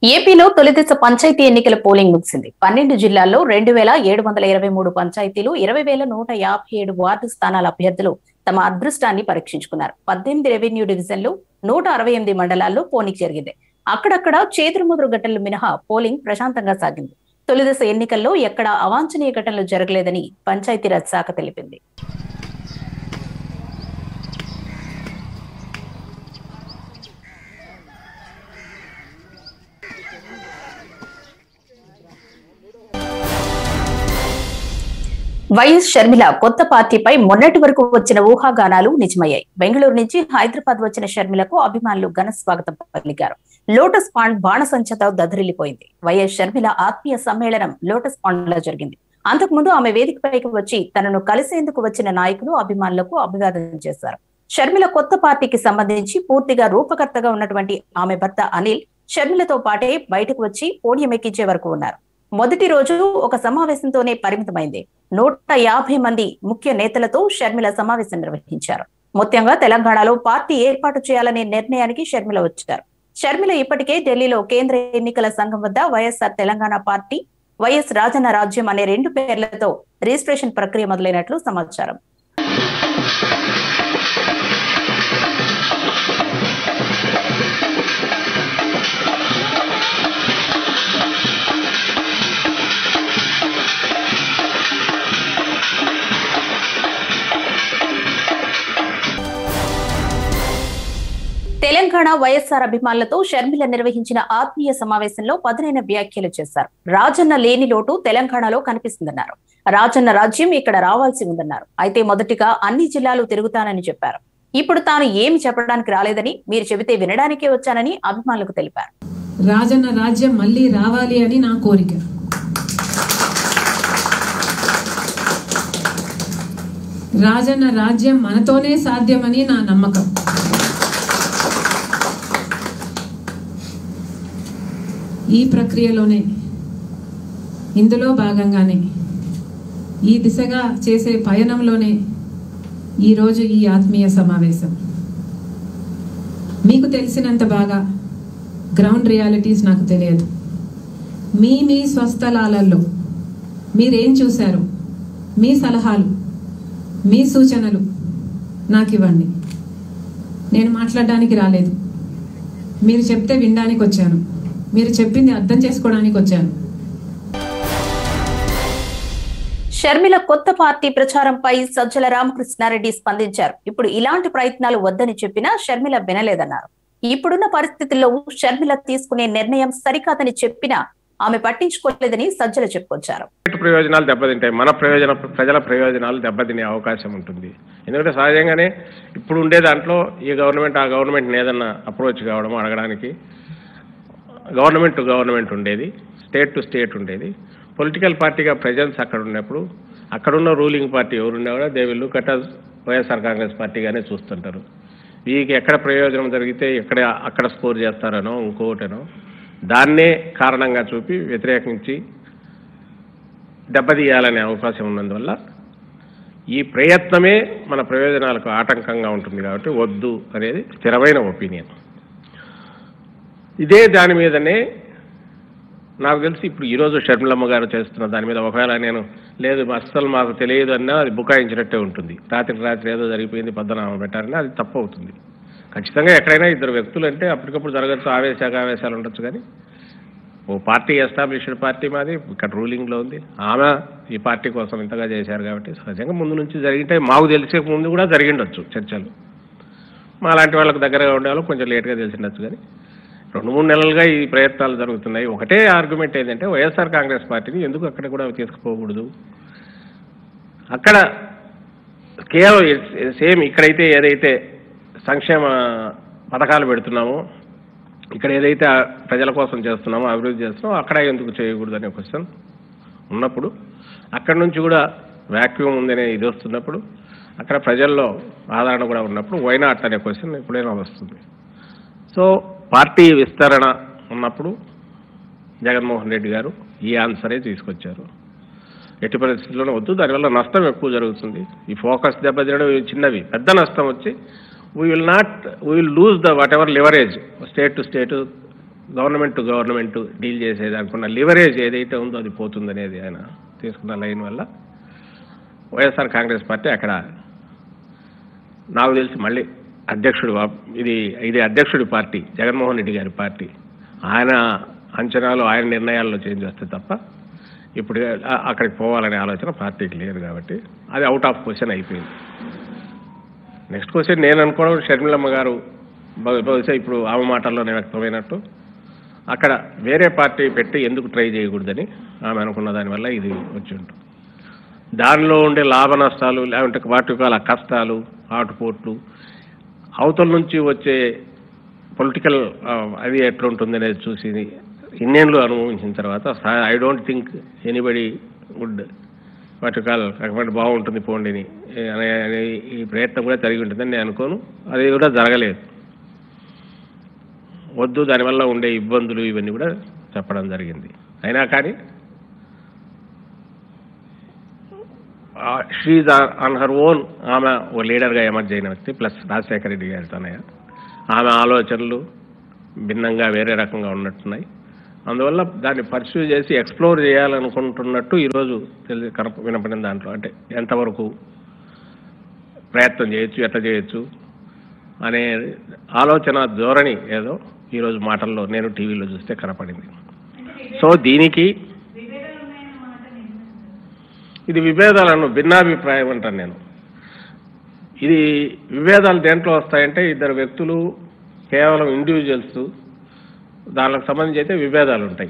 ఏపీలో తొలిదశ పంచాయతీ ఎన్నికల పోలింగ్ ముగిసింది పన్నెండు జిల్లాల్లో రెండు వేల ఏడు వందల ఇరవై మూడు పంచాయతీలు ఇరవై వేల నూట యాభై ఏడు వార్డు స్థానాల అభ్యర్థులు తమ అదృష్టాన్ని పరీక్షించుకున్నారు పద్దెనిమిది రెవెన్యూ డివిజన్లు నూట అరవై ఎనిమిది మండలాల్లో పోలింగ్ జరిగింది అక్కడక్కడ చేతురుముదురు ఘటనలు మినహా పోలింగ్ ప్రశాంతంగా సాగింది తొలిదశ ఎన్నికల్లో ఎక్కడా అవాంఛనీయ ఘటనలు జరగలేదని పంచాయతీరాజ్ శాఖ తెలిపింది వైఎస్ షర్మిల కొత్త పార్టీపై మొన్నటి వరకు వచ్చిన ఊహాగానాలు నిజమయ్యాయి బెంగళూరు నుంచి హైదరాబాద్ వచ్చిన షర్మిలకు అభిమానులు ఘన స్వాగతం పలికారు లోటస్ పాండ్ బాణసంచతో దద్దరిల్లిపోయింది వైఎస్ షర్మిల ఆత్మీయ సమ్మేళనం లోటస్ పాండ్ లో జరిగింది అంతకుముందు ఆమె వేదికపైకి వచ్చి తనను కలిసేందుకు వచ్చిన నాయకులు అభిమానులకు అభివాదం చేశారు షర్మిల కొత్త పార్టీకి సంబంధించి పూర్తిగా రూపకర్తగా ఉన్నటువంటి ఆమె భర్త అనిల్ షర్మిలతో పాటే బయటకు వచ్చి పోడియం ఎక్కించే వరకు ఉన్నారు మొదటి రోజు ఒక సమావేశంతోనే పరిమితమైంది నూట యాభై మంది ముఖ్య నేతలతో షర్మిల సమావేశం నిర్వహించారు ముఖ్యంగా తెలంగాణలో పార్టీ ఏర్పాటు చేయాలనే నిర్ణయానికి షర్మిల వచ్చారు షర్మిల ఇప్పటికే ఢిల్లీలో కేంద్ర ఎన్నికల సంఘం వద్ద YSR Telangana party YS Rajanna Rajyam అనే రెండు పేర్లతో రిజిస్ట్రేషన్ ప్రక్రియ మొదలైనట్లు సమాచారం తెలంగాణ వైఎస్ఆర్ అభిమానులతో షర్మిల నిర్వహించిన ఆత్మీయ సమావేశంలో పదునైన వ్యాఖ్యలు చేశారు రాజన్న లేని లోటు తెలంగాణలో కనిపిస్తుందన్నారు రాజన్న రాజ్యం ఇక్కడ రావాల్సి ఉందన్నారు అయితే మొదటిగా అన్ని జిల్లాలు తిరుగుతానని చెప్పారు ఇప్పుడు తాను ఏమి చెప్పడానికి రాలేదని మీరు చెబితే వినడానికే వచ్చానని అభిమానులకు తెలిపారు రాజన్న రాజ్యం మళ్ళీ రావాలి అని నా కోరిక రాజన్న రాజ్యం మనతోనే సాధ్యమని నా నమ్మకం ఈ ప్రక్రియలోనే ఇందులో భాగంగానే ఈ దిశగా చేసే పయనంలోనే ఈరోజు ఈ ఆత్మీయ సమావేశం మీకు తెలిసినంత బాగా గ్రౌండ్ రియాలిటీస్ నాకు తెలియదు మీ మీ స్వస్థలాలలో మీరేం చూశారు మీ సలహాలు మీ సూచనలు నాకు ఇవ్వండి నేను మాట్లాడడానికి రాలేదు మీరు చెప్తే వినడానికి వచ్చాను మీరు చెప్పింది అర్థం చేసుకోవడానికి వచ్చాను షర్మిల కొత్త పార్టీ ప్రచారంపై సజ్జల రామకృష్ణారెడ్డి స్పందించారు ఇప్పుడు ఇలాంటి ప్రయత్నాలు వద్దని చెప్పినా షర్మిల వినలేదన్నారు ఇప్పుడున్న పరిస్థితుల్లో షర్మిల తీసుకునే నిర్ణయం సరికాదని చెప్పినా ఆమె పట్టించుకోలేదని సజ్జల చెప్పుకొచ్చారు ప్రైవేటు ప్రయోజనాలు దెబ్బతింటాయి మన ప్రయోజన ప్రజల ప్రయోజనాలు దెబ్బతినే అవకాశం ఉంటుంది ఎందుకంటే సహజంగానే ఇప్పుడు ఉండే దాంట్లో ఈ గవర్నమెంట్ ఆ గవర్నమెంట్ని ఏదన్నా అప్రోచ్ కావడం అడగడానికి గవర్నమెంట్ టు గవర్నమెంట్ ఉండేది స్టేట్ టు స్టేట్ ఉండేది పొలిటికల్ పార్టీగా ప్రజెన్స్ అక్కడ ఉన్నప్పుడు అక్కడున్న రూలింగ్ పార్టీ ఎవరున్నా కూడా they will look at us YSR Congress పార్టీగానే చూస్తుంటారు వీరికి ఎక్కడ ప్రయోజనం జరిగితే ఎక్కడ అక్కడ స్కోర్ చేస్తారనో ఇంకొకటనో దాన్నే కారణంగా చూపి వ్యతిరేకించి దెబ్బతీయాలనే అవకాశం ఉన్నందువల్ల ఈ ప్రయత్నమే మన ప్రయోజనాలకు ఆటంకంగా ఉంటుంది కాబట్టి వద్దు అనేది స్థిరమైన ఒపీనియన్ ఇదే దాని మీదనే నాకు తెలిసి ఇప్పుడు ఈరోజు షర్మిలమ్మ గారు చేస్తున్న దాని మీద ఒకవేళ నేను లేదు అస్సలు మాకు తెలియదు అన్నా అది బుకాయించినట్టే ఉంటుంది రాత్రికి రాత్రి ఏదో జరిగిపోయింది పద్దనామా పెట్టారని అది తప్పు అవుతుంది ఖచ్చితంగా ఎక్కడైనా ఇద్దరు వ్యక్తులు అంటే అప్పటికప్పుడు జరగచ్చు ఆవేశాలు ఆవేశాలు ఉండొచ్చు కానీ ఓ పార్టీ ఎస్టాబ్లిష్డ్ పార్టీ మాది ఇక్కడ రూలింగ్లో ఉంది ఆమె ఈ పార్టీ కోసం ఇంతగా చేశారు కాబట్టి సహజంగా ముందు నుంచి జరిగింటే మాకు తెలిసే ముందు కూడా జరిగిండొచ్చు చర్చలు మా లాంటి వాళ్ళకి దగ్గరగా ఉండే వాళ్ళు కొంచెం లేట్గా తెలిసిండొచ్చు కానీ రెండు మూడు నెలలుగా ఈ ప్రయత్నాలు జరుగుతున్నాయి ఒకటే ఆర్గ్యుమెంట్ ఏంటంటే వైఎస్ఆర్ కాంగ్రెస్ పార్టీని ఎందుకు అక్కడ కూడా తీసుకుపోకూడదు అక్కడ కేవలం సేమ్ ఇక్కడైతే ఏదైతే సంక్షేమ పథకాలు పెడుతున్నామో ఇక్కడ ఏదైతే ప్రజల కోసం చేస్తున్నామో అభివృద్ధి చేస్తున్నామో అక్కడ ఎందుకు చేయకూడదు అనే క్వశ్చన్ ఉన్నప్పుడు అక్కడ నుంచి కూడా వ్యాక్యూమ్ ఉందనే ఇది వస్తున్నప్పుడు అక్కడ ప్రజల్లో ఆదరణ కూడా ఉన్నప్పుడు వైనాట్ అనే క్వశ్చన్ ఎప్పుడైనా వస్తుంది సో పార్టీ విస్తరణ ఉన్నప్పుడు జగన్మోహన్ రెడ్డి గారు ఈ ఆన్సరే తీసుకొచ్చారు ఎట్టి పరిస్థితుల్లోనూ వద్దు దానివల్ల నష్టం ఎక్కువ జరుగుతుంది ఈ ఫోకస్ దెబ్బతినడం ఇవి చిన్నవి పెద్ద నష్టం వచ్చి we will not we will lose the whatever leverage state to state government to government deal చేసేది అనుకున్న లివరేజ్ ఏదైతే ఉందో అది పోతుందనేది ఆయన తీసుకున్న లైన్ వల్ల వైఎస్ఆర్ కాంగ్రెస్ పార్టీ అక్కడ నాకు తెలిసి మళ్ళీ అధ్యక్షుడు వా- ఇది ఇది అధ్యక్షుడి పార్టీ జగన్మోహన్ రెడ్డి గారి పార్టీ ఆయన అంచనాలు ఆయన నిర్ణయాల్లో చేంజ్ వస్తే తప్ప ఇప్పుడు ఆ- అక్కడికి పోవాలనే ఆలోచన పార్టీకి లేదు కాబట్టి అది అవుట్ ఆఫ్ క్వశ్చన్ అయిపోయింది నెక్స్ట్ క్వశ్చన్ నేను అనుకోవడం షర్మిలమ్మ గారు బహు- బహుశా ఇప్పుడు ఆమె మాటల్లోనే వ్యక్తమైనట్టు అక్కడ వేరే పార్టీ పెట్టి ఎందుకు ట్రై చేయకూడదని ఆమె అనుకున్న దానివల్ల ఇది వచ్చి ఉంటుంది దానిలో ఉండే లాభ నష్టాలు లేకుంటే వాటి కాల కష్టాలు ఆటుపోట్లు అవతల నుంచి వచ్చే పొలిటికల్ అది ఎట్లుంటుంది అనేది చూసి ఇన్నేళ్ళు అనుభవించిన తర్వాత I don't think anybody would వాటి కాల కాకపోతే బాగుంటుంది పోండిని అనే అనే ఈ ప్రయత్నం కూడా జరిగి ఉంటుందని నేను అనుకోను అది కూడా జరగలేదు వద్దు దానివల్ల ఉండే ఇబ్బందులు ఇవన్నీ కూడా చెప్పడం జరిగింది అయినా కానీ షీజ్ ఆన్ హర్ ఓన్ ఆమె ఓ లీడర్గా ఎమర్జ్ అయిన వ్యక్తి ప్లస్ రాజశేఖర రెడ్డి గారి తనయ ఆమె ఆలోచనలు భిన్నంగా వేరే రకంగా ఉన్నట్టున్నాయి అందువల్ల దాన్ని పర్సూ చేసి ఎక్స్ప్లోర్ చేయాలనుకుంటున్నట్టు ఈరోజు తెలి కనప వినపడిన దాంట్లో అంటే ఎంతవరకు ప్రయత్నం చేయొచ్చు ఎట్లా చేయొచ్చు అనే ఆలోచన ధోరణి ఏదో ఈరోజు మాటల్లో నేను టీవీలో చూస్తే కనపడింది సో దీనికి ఇది విభేదాలను భిన్నాభిప్రాయం అంటాను నేను ఇది విభేదాలు దేంట్లో వస్తాయంటే ఇద్దరు వ్యక్తులు కేవలం ఇండివిజువల్స్ దానికి సంబంధించి అయితే విభేదాలు ఉంటాయి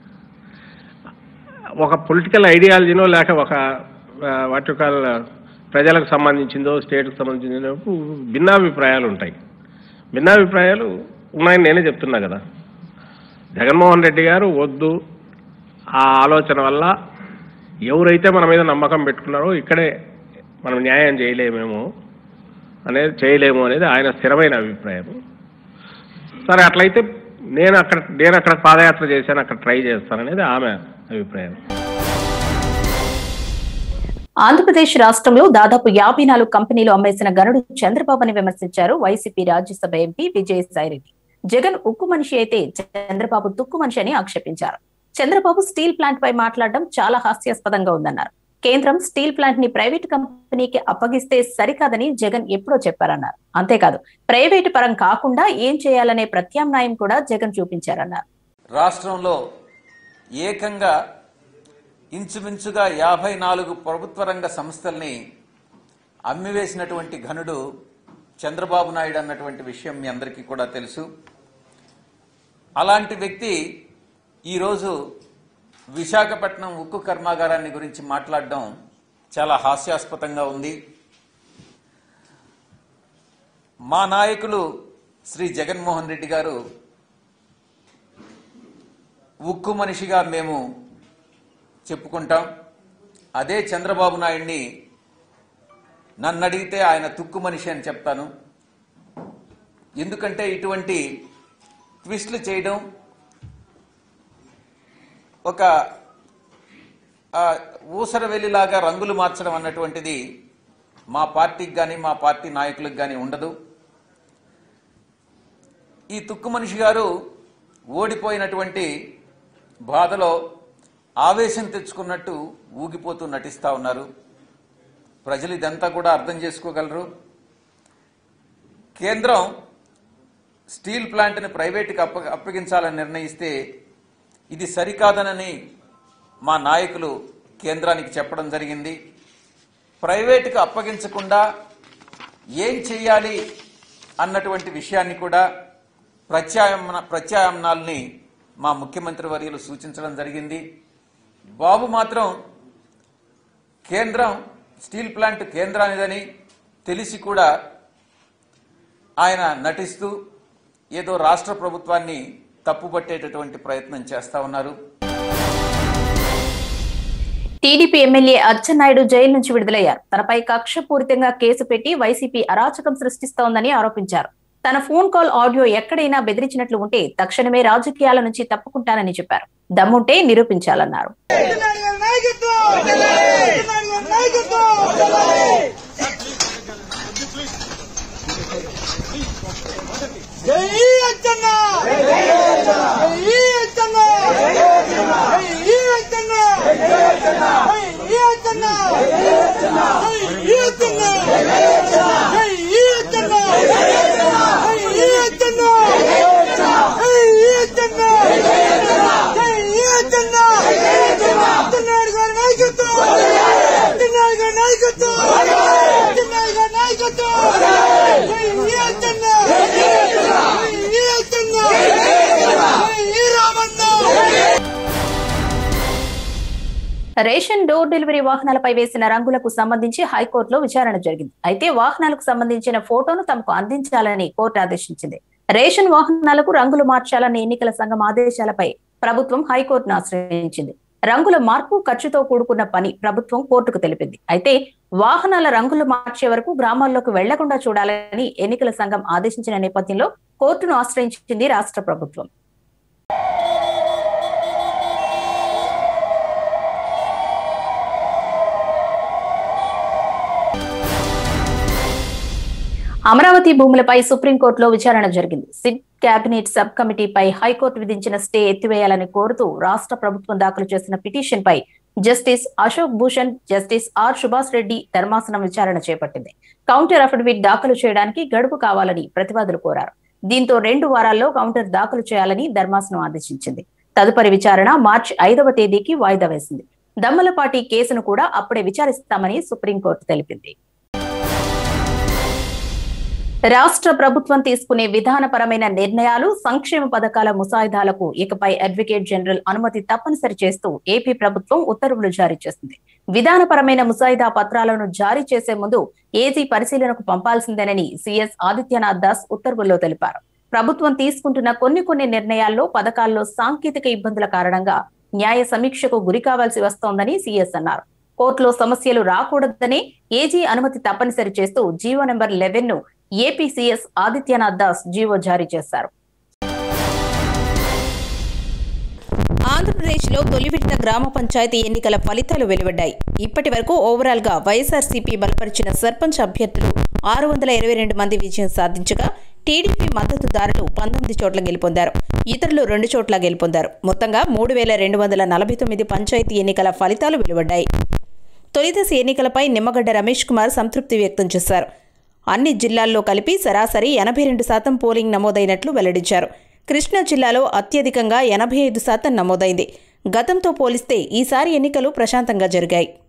ఒక పొలిటికల్ ఐడియాలజీనో లేక ఒక వాటి యొక్క ప్రజలకు సంబంధించిందో స్టేట్కి సంబంధించిందో భిన్నాభిప్రాయాలు ఉంటాయి భిన్నాభిప్రాయాలు ఉన్నాయని నేనే చెప్తున్నా కదా జగన్మోహన్ రెడ్డి గారు వద్దు ఆ ఆలోచన వల్ల ఎవరైతే మన మీద నమ్మకం పెట్టుకున్నారో ఇక్కడే మనం న్యాయం చేయలేమేమో అనేది చేయలేము అనేది ఆయన స్థిరమైన అభిప్రాయం సరే అట్లయితే నేను అక్కడ నేను అక్కడ పాదయాత్ర చేశాను అక్కడ ట్రై చేస్తాననేది ఆమె అభిప్రాయం ఆంధ్రప్రదేశ్ రాష్ట్రంలో దాదాపు యాభై నాలుగు కంపెనీలు అమ్మేసిన గనుడు చంద్రబాబుని విమర్శించారు వైసీపీ రాజ్యసభ ఎంపీ విజయసాయిరెడ్డి జగన్ ఉక్కు మనిషి అయితే చంద్రబాబు తుక్కు మనిషి అని ఆక్షేపించారు చంద్రబాబు స్టీల్ ప్లాంట్ పై మాట్లాడడం చాలా హాస్యాస్పదంగా ఉందన్నారు కేంద్రం స్టీల్ ప్లాంట్ ని ప్రైవేట్ కంపెనీకి అప్పగిస్తే సరికాదని జగన్ ఎప్పుడో చెప్పారన్నారు అంతేకాదు ప్రైవేటు పరం కాకుండా ఏం చేయాలనే ప్రత్యామ్నాయం కూడా జగన్ చూపించారన్నారు రాష్ట్రంలో ఏకంగా ఇంచుమించుగా యాభై నాలుగు ప్రభుత్వ రంగ సంస్థల్ని అమ్మివేసినటువంటి ఘనుడు చంద్రబాబు నాయుడు అన్నటువంటి విషయం మీ అందరికీ కూడా తెలుసు అలాంటి వ్యక్తి ఈరోజు విశాఖపట్నం ఉక్కు కర్మాగారాన్ని గురించి మాట్లాడడం చాలా హాస్యాస్పదంగా ఉంది మా నాయకులు శ్రీ జగన్మోహన్ రెడ్డి గారు ఉక్కు మనిషిగా మేము చెప్పుకుంటాం అదే చంద్రబాబు నాయుడిని నన్ను అడిగితే ఆయన తుక్కు మనిషి అని చెప్తాను ఎందుకంటే ఇటువంటి ట్విస్ట్లు చేయడం ఒక ఆ, ఊసర వెల్లిలాగా రంగులు మార్చడం అన్నటువంటిది మా పార్టీకి కానీ మా పార్టీ నాయకులకు కానీ ఉండదు ఈ తుక్కు మనిషి గారు ఓడిపోయినటువంటి బాధలో ఆవేశం తెచ్చుకున్నట్టు ఊగిపోతూ నటిస్తా ఉన్నారు ప్రజలు ఇదంతా కూడా అర్థం చేసుకోగలరు కేంద్రం స్టీల్ ప్లాంట్ని ప్రైవేటుకి అప్ప అప్పగించాలని నిర్ణయిస్తే ఇది సరికాదనని మా నాయకులు కేంద్రానికి చెప్పడం జరిగింది ప్రైవేటుకు అప్పగించకుండా ఏం చెయ్యాలి అన్నటువంటి విషయాన్ని కూడా ప్రత్యామ్న ప్రత్యామ్నాల్ని మా ముఖ్యమంత్రి వర్యులు సూచించడం జరిగింది బాబు మాత్రం కేంద్రం స్టీల్ ప్లాంట్ కేంద్రానిదని తెలిసి కూడా ఆయన నటిస్తూ ఏదో రాష్ట్ర ప్రభుత్వాన్ని తప్పుపట్టేటటువంటి ప్రయత్నం చేస్తా ఉన్నారు టీడీపీ ఎమ్మెల్యే అచ్చెన్నాయుడు జైలు నుంచి విడుదలయ్యారు తనపై కక్షపూరితంగా కేసు పెట్టి వైసీపీ అరాచకం సృష్టిస్తోందని ఆరోపించారు తన ఫోన్ కాల్ ఆడియో ఎక్కడైనా బెదిరించినట్లు ఉంటే తక్షణమే రాజకీయాల నుంచి తప్పుకుంటానని చెప్పారు దమ్ముంటే నిరూపించాలన్నారు నాయకత్వం నాయకత్వం జై అచ్చన్న జై అచ్చన్న జై అచ్చన్న జై అచ్చన్న జై అచ్చన్న జై అచ్చన్న జై అచ్చన్న జై అచ్చన్న జై అచ్చన్న జై అచ్చన్న జై అచ్చన్న అచ్చన్నాడు గారి నాయకత్వం అచ్చన్నాడు గారి నాయకత్వం అచ్చన్నాడు గారి నాయకత్వం జై అచ్చన్న జై అచ్చన్న జై రామన్న రేషన్ డోర్ డెలివరీ వాహనాలపై వేసిన రంగులకు సంబంధించి హైకోర్టులో విచారణ జరిగింది అయితే వాహనాలకు సంబంధించిన ఫోటోను తమకు అందించాలని కోర్టు ఆదేశించింది రేషన్ వాహనాలకు రంగులు మార్చాలని ఎన్నికల సంఘం ఆదేశాలపై ప్రభుత్వం హైకోర్టును ఆశ్రయించింది రంగుల మార్పు ఖర్చుతో కూడుకున్న పని ప్రభుత్వం కోర్టుకు తెలిపింది అయితే వాహనాల రంగులు మార్చే వరకు గ్రామాల్లోకి వెళ్లకుండా చూడాలని ఎన్నికల సంఘం ఆదేశించిన నేపథ్యంలో కోర్టును ఆశ్రయించింది రాష్ట్ర ప్రభుత్వం అమరావతి భూములపై సుప్రీంకోర్టులో విచారణ జరిగింది సిట్ కేబినెట్ సబ్ కమిటీపై హైకోర్టు విధించిన స్టే ఎత్తివేయాలని కోరుతూ రాష్ట్ర ప్రభుత్వం దాఖలు చేసిన పిటిషన్ పై justice Ashok Bhushan justice R Subhash Reddy ధర్మాసనం విచారణ చేపట్టింది కౌంటర్ అఫిడవిట్ దాఖలు చేయడానికి గడువు కావాలని ప్రతివాదులు కోరారు దీంతో రెండు వారాల్లో కౌంటర్ దాఖలు చేయాలని ధర్మాసనం ఆదేశించింది తదుపరి విచారణ మార్చి ఐదవ తేదీకి వాయిదా వేసింది దమ్మలపాటి కేసును కూడా అప్పుడే విచారిస్తామని సుప్రీంకోర్టు తెలిపింది రాష్ట్ర ప్రభుత్వం తీసుకునే విధానపరమైన నిర్ణయాలు సంక్షేమ పథకాల ముసాయిదాలకు ఇకపై అడ్వకేట్ జనరల్ అనుమతి తప్పనిసరి చేస్తూ ఏపీ ప్రభుత్వం ఉత్తర్వులు జారీ చేసింది విధానపరమైన ముసాయిదా పత్రాలను జారీ చేసే ముందు ఏజీ పరిశీలనకు పంపాల్సిందేనని సిఎస్ ఆదిత్యనాథ్ దాస్ ఉత్తర్వుల్లో తెలిపారు ప్రభుత్వం తీసుకుంటున్న కొన్ని కొన్ని నిర్ణయాల్లో పథకాల్లో సాంకేతిక ఇబ్బందుల కారణంగా న్యాయ సమీక్షకు గురి కావాల్సి వస్తోందని సిఎస్ అన్నారు కోర్టులో సమస్యలు రాకూడదని ఏజీ అనుమతి తప్పనిసరి చేస్తూ జీవో నెంబర్ లెవెన్ ను ఏపీసీఎస్ ఆదిత్యనాథ్ దాస్ జీవో జారీ చేశారు ఆంధ్రప్రదేశ్లో తొలి విడత గ్రామ పంచాయతీ ఎన్నికల ఫలితాలు వెలువడ్డాయి ఇప్పటి వరకు ఓవరాల్ గా వైఎస్ఆర్సీపీ బలపరిచిన సర్పంచ్ అభ్యర్థులు ఆరు వందల ఇరవై రెండు మంది విజయం సాధించగా టీడీపీ మద్దతుదారులు పంతొమ్మిది చోట్ల గెలుపొందారు ఇతరులు రెండు చోట్ల గెలుపొందారు మొత్తంగా మూడు వేల రెండు వందల నలభై తొమ్మిది పంచాయతీ ఎన్నికల ఫలితాలు వెలువడ్డాయి తొలిదశ ఎన్నికలపై నిమ్మగడ్డ రమేష్ కుమార్ సంతృప్తి వ్యక్తం చేశారు అన్ని జిల్లాల్లో కలిపి సరాసరి ఎనభై రెండు శాతం పోలింగ్ నమోదైనట్లు వెల్లడించారు కృష్ణా జిల్లాలో అత్యధికంగా ఎనభై ఐదు శాతం నమోదైంది గతంతో పోలిస్తే ఈసారి ఎన్నికలు ప్రశాంతంగా జరిగాయి